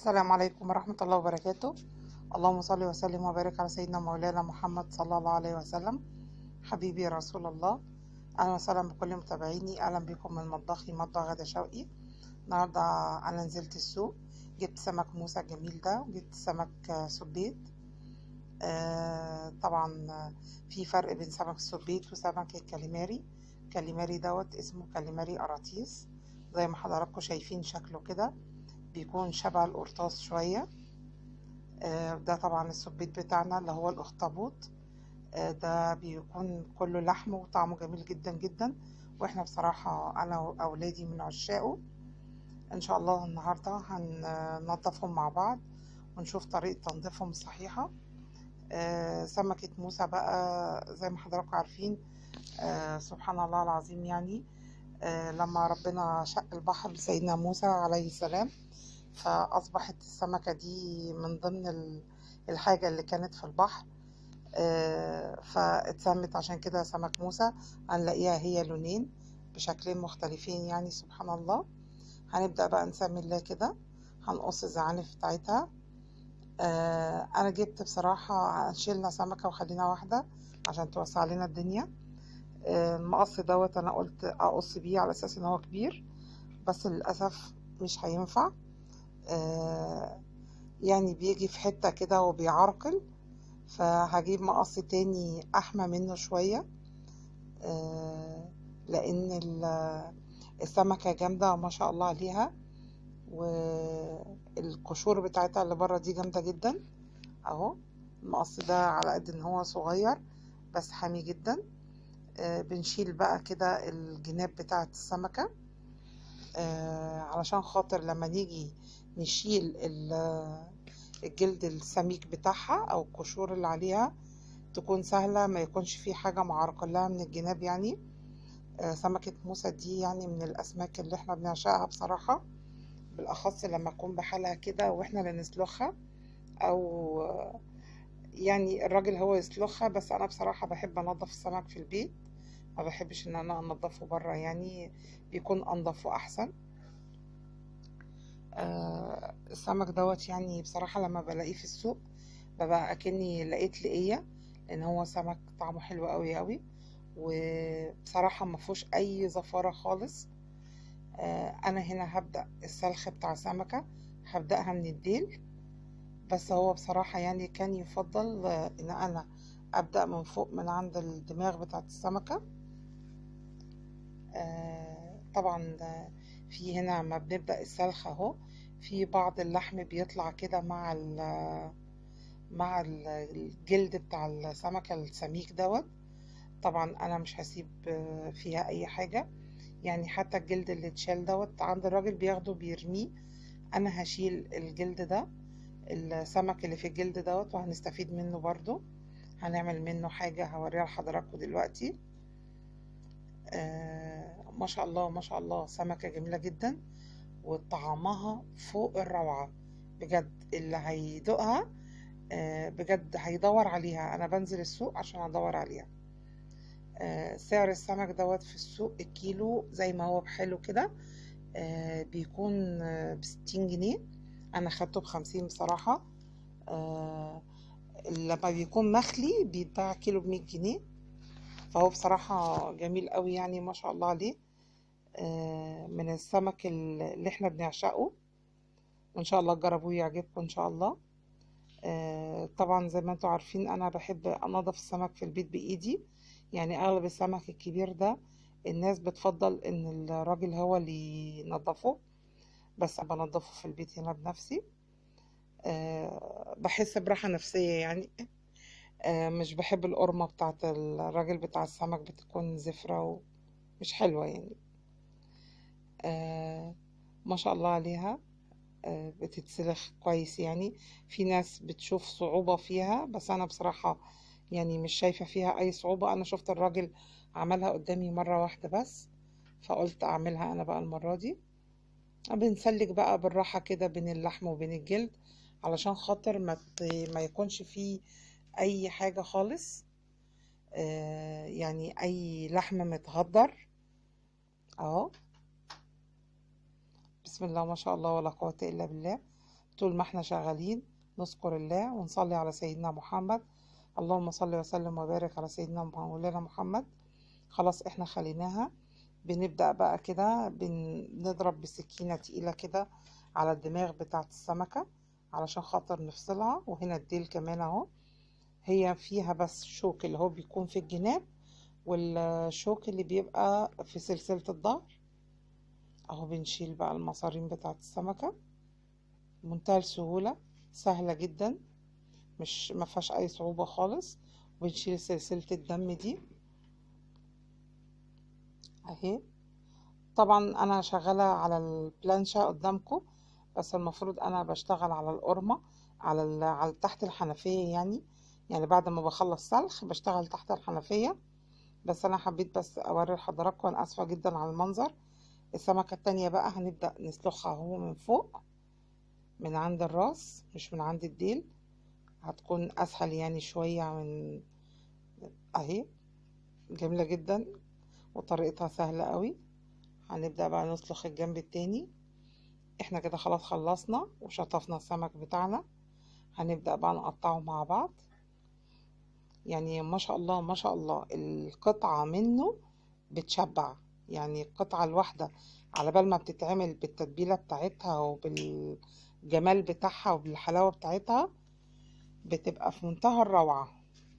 السلام عليكم ورحمة الله وبركاته اللهم صل وسلم وبارك على سيدنا مولانا محمد صلى الله عليه وسلم حبيبي يا رسول الله أهلا وسهلا بكل متابعيني أهلا بكم من مطبخي مطبخ غدا شوقي النهاردة أنا نزلت السوق جبت سمك موسى الجميل ده وجبت سمك آه، سبيط آه طبعا آه، في فرق بين سمك السبيط وسمك الكاليماري الكاليماري دوت اسمه كاليماري قراطيس زي ما حضراتكم شايفين شكله كده بيكون شبه القرطاس شوية آه، ده طبعا السبيط بتاعنا اللي هو الأخطبوط آه، ده بيكون كله لحم وطعمه جميل جدا جدا واحنا بصراحة أنا وأولادي من عشاقه إن شاء الله النهاردة هننضفهم مع بعض ونشوف طريقة تنظيفهم الصحيحة آه، سمكة موسى بقى زي ما حضراتكم عارفين آه، سبحان الله العظيم يعني آه، لما ربنا شق البحر لسيدنا موسى عليه السلام فأصبحت السمكة دي من ضمن ال- الحاجة اللي كانت في البحر آه، فاتسمت عشان كده سمك موسى هنلاقيها هي لونين بشكلين مختلفين يعني سبحان الله هنبدأ بقى نسمي الله كده هنقص الزعانف بتاعتها آه، انا جبت بصراحة شيلنا سمكة وخلينا واحدة عشان توسع لنا الدنيا آه، المقص دوت انا قلت اقص بيه على اساس ان هو كبير بس للاسف مش هينفع آه، يعني بيجي في حتة كده وبيعرقل فهجيب مقص تاني احمى منه شوية آه، لان ال- السمكة جامدة ما شاء الله عليها والقشور بتاعتها اللي بره دي جامدة جدا اهو المقص ده على قد ان هو صغير بس حامي جدا آه، بنشيل بقى كده الجناب بتاعت السمكة آه، علشان خاطر لما نيجي نشيل ال- الجلد السميك بتاعها او القشور اللي عليها تكون سهلة ما يكونش في حاجة معرقلها من الجناب يعني آه، سمكة موسى دي يعني من الأسماك اللي احنا بنعشقها بصراحة بالأخص لما تكون بحالها كده واحنا اللي نسلخها أو آه، يعني الراجل هو يسلخها بس أنا بصراحة بحب أنضف السمك في البيت ما بحبش إن أنا أنضفه برا يعني بيكون أنضف وأحسن آه، السمك دوت يعني بصراحة لما بلاقيه في السوق ببقى أكني لقيت لقية لأن هو سمك طعمه حلو قوي قوي وبصراحة ما فيهوش أي زفارة خالص آه، أنا هنا هبدأ السلخ بتاع السمكة هبدأها من الديل بس هو بصراحة يعني كان يفضل آه، إن أنا أبدأ من فوق من عند الدماغ بتاعت السمكة آه، طبعا آه، في هنا ما بنبدأ السلخ اهو في بعض اللحم بيطلع كده مع ال- مع ال- الجلد بتاع السمكة السميك دوت طبعا انا مش هسيب آه، فيها اي حاجة يعني حتى الجلد اللي اتشال دوت عند الراجل بياخده بيرميه انا هشيل الجلد ده السمك اللي في الجلد دوت وهنستفيد منه برضو هنعمل منه حاجة هوريها لحضراتكم دلوقتي آه ما شاء الله ما شاء الله سمكة جميلة جدا وطعمها فوق الروعة بجد اللي هيدوقها آه بجد هيدور عليها انا بنزل السوق عشان ادور عليها آه سعر السمك دوت في السوق الكيلو زي ما هو بحاله كده آه بيكون آه بستين جنيه انا خدته بخمسين بصراحة آه لما بيكون مخلي بيتباع كيلو بمية جنيه فهو بصراحة جميل قوي يعني ما شاء الله عليه آه من السمك اللي احنا بنعشقه وان شاء الله تجربوه يعجبكم ان شاء الله آه طبعا زي ما انتم عارفين انا بحب انضف السمك في البيت بايدي يعني اغلب السمك الكبير ده الناس بتفضل ان الراجل هو اللي ينضفه بس انا بنضفه في البيت هنا بنفسي آه بحس براحة نفسية يعني آه مش بحب القرمة بتاعت الراجل بتاع السمك بتكون زفرة ومش حلوة يعني آه ما شاء الله عليها آه بتتسلخ كويس يعني في ناس بتشوف صعوبة فيها بس أنا بصراحة يعني مش شايفة فيها أي صعوبة أنا شفت الراجل عملها قدامي مرة واحدة بس فقلت أعملها أنا بقى المرة دي بنسلك بقى بالراحة كده بين اللحم وبين الجلد علشان خاطر ما ت- ما يكونش فيه أي حاجة خالص آه يعني أي لحم متهدر أهو بسم الله ما شاء الله ولا قوة إلا بالله طول ما احنا شغالين نذكر الله ونصلي على سيدنا محمد اللهم صل وسلم وبارك على سيدنا مولانا محمد خلاص احنا خليناها بنبدأ بقى كده بنضرب بسكينة تقيلة كده على الدماغ بتاعة السمكة علشان خاطر نفصلها وهنا الديل كمان اهو هي فيها بس شوك اللي هو بيكون في الجناب والشوك اللي بيبقى في سلسلة الظهر اهو بنشيل بقى المصارين بتاعة السمكة بمنتهى السهولة سهلة جدا مش ما فيهاش اي صعوبة خالص وبنشيل سلسلة الدم دي اهي طبعا انا شغالة على البلانشة قدامكم بس المفروض انا بشتغل على القرمة على ال... على تحت الحنفية يعني يعني بعد ما بخلص سلخ بشتغل تحت الحنفية بس انا حبيت بس اوري لحضراتكم انا اسفة جدا على المنظر السمكة التانية بقى هنبدأ نسلخها اهو من فوق من عند الراس مش من عند الديل هتكون اسهل يعني شوية من اهي جميلة جدا وطريقتها سهلة قوي هنبدأ بقى نسلخ الجنب التاني احنا كده خلاص خلصنا وشطفنا السمك بتاعنا هنبدأ بقى نقطعه مع بعض يعني ما شاء الله ما شاء الله القطعة منه بتشبع يعني القطعة الواحدة على بال ما بتتعمل بالتتبيلة بتاعتها وبالجمال بتاعها وبالحلاوة بتاعتها بتبقى في منتهى الروعة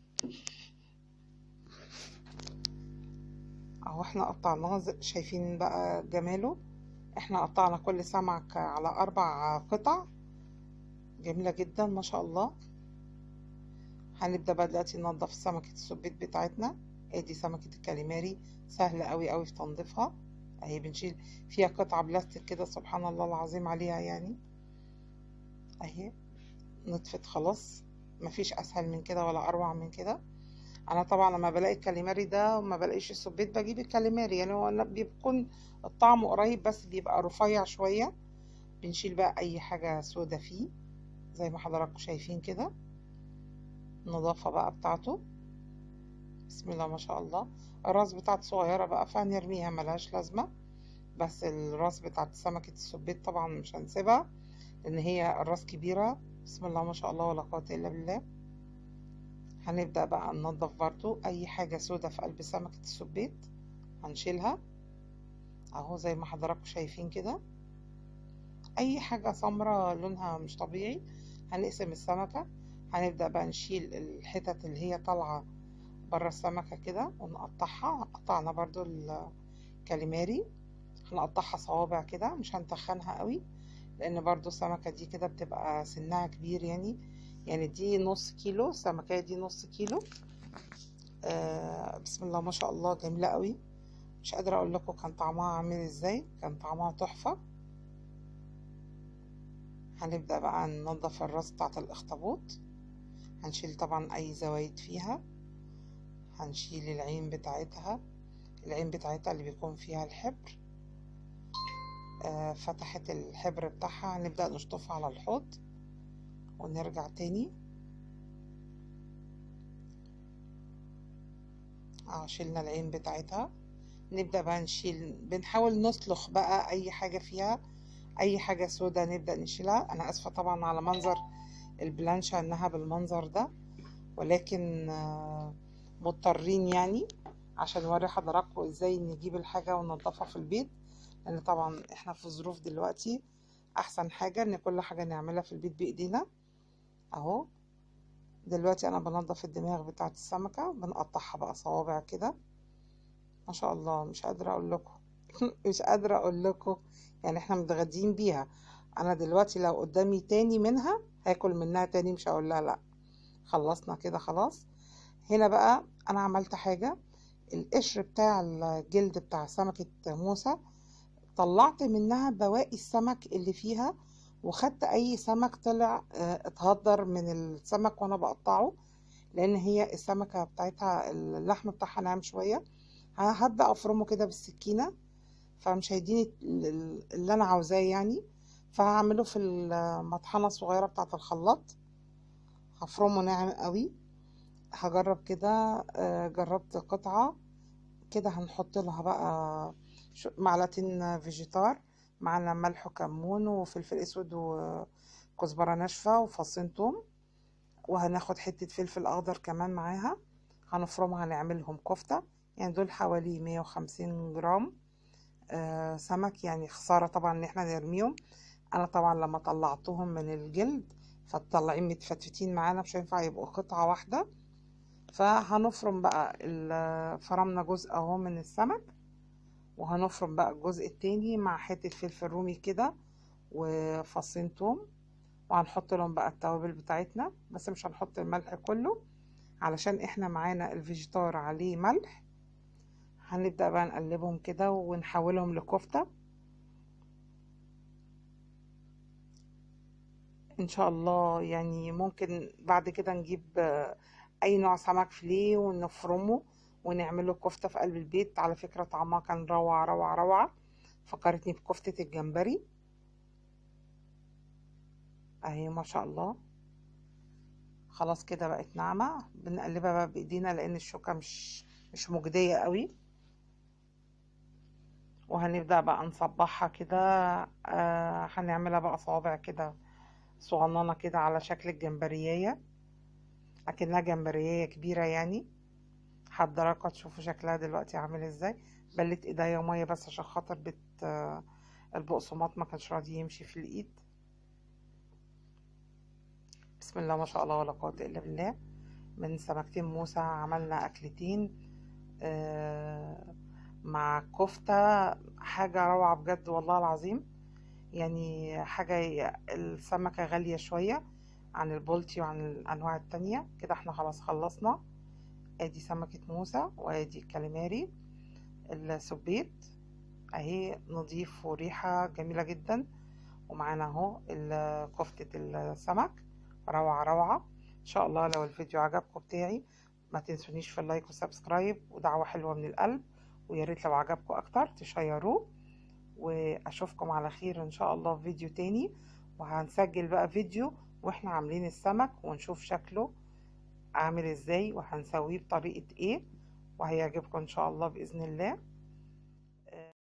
اهو احنا قطعناه شايفين بقى جماله احنا قطعنا كل سمك على اربع قطع جميلة جدا ما شاء الله هنبدأ بقى دلوقتي ننضف سمكة السبيت بتاعتنا ادي سمكة الكاليماري سهلة قوي قوي في تنظيفها اهي بنشيل فيها قطعة بلاستيك كده سبحان الله العظيم عليها يعني اهي نطفت خلاص مفيش اسهل من كده ولا اروع من كده انا طبعا لما بلاقي الكاليماري ده وما بلاقيش السبيت بجيب الكاليماري يعني هو بيكون الطعم قريب بس بيبقى رفيع شوية بنشيل بقى اي حاجة سودا فيه زي ما حضراتكم شايفين كده النظافة بقى بتاعته بسم الله ما شاء الله الراس بتاعت صغيرة بقى فهنرميها ملهاش لازمة بس الراس بتاعت سمكة السبيت طبعا مش هنسيبها لان هي الراس كبيرة بسم الله ما شاء الله ولا قوة الا بالله هنبدأ بقى ننضف برضو اي حاجة سودة في قلب سمكة السبيت هنشيلها اهو زي ما حضراتكم شايفين كده اي حاجة سمرة لونها مش طبيعي هنقسم السمكة هنبدأ بقى نشيل الحتت اللي هي طالعة برا السمكة كده ونقطعها قطعنا برضو الكاليماري هنقطعها صوابع كده مش هنتخنها قوي لان برضو السمكة دي كده بتبقى سنها كبير يعني يعني دي نص كيلو السمكية دي نص كيلو آه بسم الله ما شاء الله جميلة قوي مش قادرة اقول لكم كان طعمها عامل ازاي كان طعمها تحفة هنبدأ بقى ننضف الراس بتاعت الاخطبوط هنشيل طبعا اي زوايد فيها هنشيل العين بتاعتها العين بتاعتها اللي بيكون فيها الحبر آه فتحة الحبر بتاعها هنبدأ نشطفها على الحوض ونرجع تاني اه شيلنا العين بتاعتها نبدأ بقى نشيل بنحاول نسلخ بقى اي حاجة فيها اي حاجة سودا نبدأ نشيلها انا اسفة طبعا على منظر البلانشة انها بالمنظر ده ولكن آه مضطرين يعني عشان نوري حضراتكم ازاي نجيب الحاجة وننضفها في البيت لان طبعا احنا في ظروف دلوقتي احسن حاجة ان كل حاجة نعملها في البيت بايدينا اهو دلوقتي انا بنضف الدماغ بتاعت السمكة بنقطعها بقى صوابع كده ما شاء الله مش قادرة اقول لكم مش قادرة اقول لكم يعني احنا متغدين بيها انا دلوقتي لو قدامي تاني منها هاكل منها تاني مش هقول لها لا خلصنا كده خلاص هنا بقى انا عملت حاجة القشر بتاع الجلد بتاع سمكة موسى طلعت منها بواقي السمك اللي فيها وخدت اي سمك طلع اتهدر من السمك وانا بقطعه لان هي السمكة بتاعتها اللحم بتاعها ناعم شوية هبدأ افرمه كده بالسكينة فمش هيديني اللي انا عاوزاه يعني فهعمله في المطحنة الصغيرة بتاعة الخلاط هفرمه ناعم قوي هجرب كده جربت قطعة كده هنحط لها بقى معلقتين فيجيتار معنا ملح وكمون وفلفل اسود كزبرة ناشفة وفصين توم وهناخد حتة فلفل أخضر كمان معاها هنفرمها هنعملهم كفتة يعني دول حوالي 150 جرام آه سمك يعني خسارة طبعا ان احنا نرميهم انا طبعا لما طلعتهم من الجلد فطلعين متفتفتين معانا مش هينفع يبقوا قطعة واحدة فهنفرم بقى ال- فرمنا جزء اهو من السمك وهنفرم بقى الجزء التاني مع حتة فلفل رومي كده وفصين توم وهنحط لهم بقى التوابل بتاعتنا بس مش هنحط الملح كله علشان احنا معانا الفيجيتار عليه ملح هنبدأ بقى نقلبهم كده ونحولهم لكفتة ان شاء الله يعني ممكن بعد كده نجيب آه، اي نوع سمك فيليه ونفرمه ونعمله كفتة في قلب البيت على فكرة طعمها كان روعة روعة روعة فكرتني بكفتة الجمبري اهي ما شاء الله خلاص كده بقت ناعمة بنقلبها بقى بايدينا لان الشوكة مش مش مجدية قوي وهنبدأ بقى نصبحها كده آه هنعملها بقى صوابع كده صغننة كده على شكل الجمبرية اكنها جمبرية كبيرة يعني حضراتكم تشوفوا شكلها دلوقتي عامل ازاي بلت ايديا مية بس عشان خاطر بت آه، البقسماط ما كانش راضي يمشي في الايد بسم الله ما شاء الله ولا قوة الا بالله من سمكتين موسى عملنا اكلتين آه، مع كفتة حاجة روعة بجد والله العظيم يعني حاجة السمكة غالية شوية عن البولتي وعن الأنواع التانية كده احنا خلاص خلصنا ادي سمكة موسى وادي الكاليماري السبيط اهي نضيف وريحة جميلة جدا ومعانا اهو ال- كفتة السمك روعة روعة ان شاء الله لو الفيديو عجبكم بتاعي ما تنسونيش في اللايك والسبسكرايب ودعوة حلوة من القلب ويا ريت لو عجبكم اكتر تشيروه واشوفكم على خير ان شاء الله في فيديو تاني وهنسجل بقى فيديو واحنا عاملين السمك ونشوف شكله عامل ازاي وهنسويه بطريقة ايه وهيعجبكم ان شاء الله بإذن الله